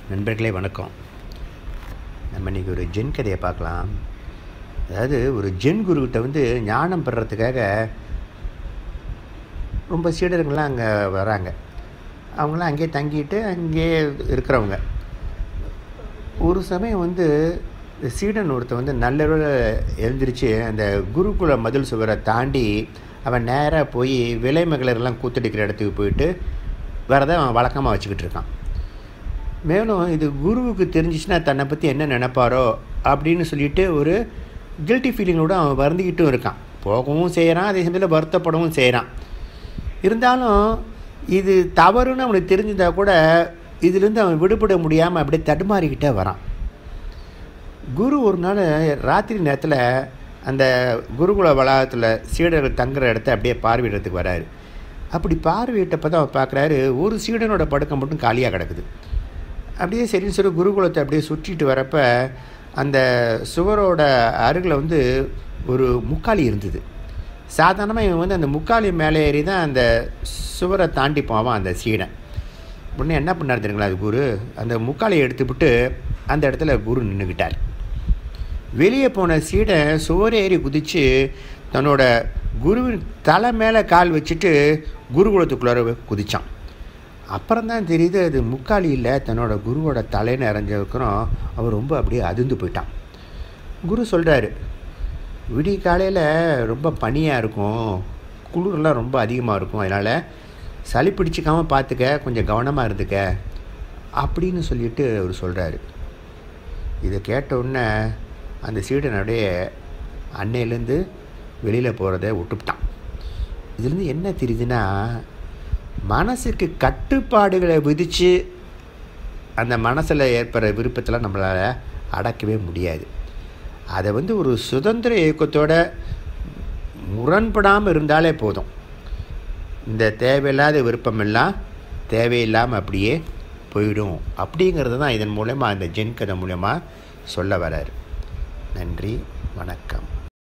நண்பர்களே வணக்கம் நம்ம இன்றைக்கி ஒரு ஜென் கதையை பார்க்கலாம் அதாவது ஒரு ஜென் குருக்கிட்ட வந்து ஞானம் பெறத்துக்காக ரொம்ப சீடர்கள்லாம் அங்கே வராங்க அவங்களாம் அங்கேயே தங்கிட்டு அங்கேயே இருக்கிறவங்க ஒரு சமயம் வந்து சீடன் ஒருத்தன் வந்து நல்ல எழுந்திரிச்சு அந்த குருகுல மதில் சுவரை தாண்டி அவன் நேராக போய் விலை மகளிரெல்லாம் கூத்தடிக்கிற இடத்துக்கு போயிட்டு வரதை அவன் வழக்கமாக வச்சுக்கிட்டு இருக்கான் மேலும் இது குருவுக்கு தெரிஞ்சிச்சுன்னா தன்னை பற்றி என்ன நினைப்பாரோ அப்படின்னு சொல்லிட்டு ஒரு கில்ட்டி ஃபீலிங்கோடு அவன் வருந்திக்கிட்டும் இருக்கான் போகவும் செய்கிறான் அதே சமயத்தில் வருத்தப்படவும் செய்கிறான் இருந்தாலும் இது தவறுன்னு அவனுக்கு தெரிஞ்சிருந்தா கூட இதுலேருந்து அவன் விடுபட முடியாமல் அப்படியே தடுமாறிக்கிட்டே வரான் குரு ஒரு நாள் ராத்திரி நேரத்தில் அந்த குருகுல வளாகத்தில் சீடர்கள் தங்குற இடத்த அப்படியே பார்வையிடறதுக்கு வராரு அப்படி பார்வையிட்டப்போ தான் அவர் பார்க்குறாரு ஒரு சீடனோட படுக்கை மட்டும் காலியாக கிடக்குது அப்படியே சரின்னு சொல்லி குருகுலத்தை அப்படியே சுற்றிட்டு வரப்ப அந்த சுவரோட அருகில் வந்து ஒரு முக்காலி இருந்தது சாதாரணமாக இவன் வந்து அந்த முக்காலி மேலே ஏறி தான் அந்த சுவரை தாண்டி போவான் அந்த சீடன் உடனே என்ன பண்ணார் தெரியுங்களா அது குரு அந்த முக்காலியை எடுத்துவிட்டு அந்த இடத்துல குரு நின்றுக்கிட்டார் வெளியே போன சீடன் சுவர் ஏறி குதித்து தன்னோட குருவின் தலை மேலே கால் வச்சுட்டு குருகுலத்துக்குள்ளார குதித்தான் அப்புறம் தான் தெரியுது அது முக்காலி இல்லை தன்னோட குருவோட தலைன்னு இறஞ்சதுக்கப்புறம் அவர் ரொம்ப அப்படியே அதிர்ந்து போயிட்டான் குரு சொல்கிறாரு விடிய காலையில் ரொம்ப பனியாக இருக்கும் குளிரெலாம் ரொம்ப அதிகமாக இருக்கும் அதனால் சளி பிடிச்சிக்காமல் பார்த்துக்க கொஞ்சம் கவனமாக இருந்துக்க அப்படின்னு சொல்லிட்டு அவர் சொல்கிறாரு இதை கேட்ட உடனே அந்த சீடன் அப்படியே அன்னையிலேருந்து வெளியில் போகிறத விட்டுவிட்டான் இதுலேருந்து என்ன தெரியுதுன்னா மனசுக்கு கட்டுப்பாடுகளை விதித்து அந்த மனசில் ஏற்படுற விருப்பத்தெல்லாம் நம்மளால் அடக்கவே முடியாது அதை வந்து ஒரு சுதந்திர இயக்கத்தோட முரண்படாமல் இருந்தாலே போதும் இந்த தேவையில்லாத விருப்பமெல்லாம் தேவையில்லாமல் அப்படியே போயிடும் அப்படிங்கிறது தான் இதன் மூலமாக அந்த ஜென் கதை மூலமாக சொல்ல வரார் நன்றி வணக்கம்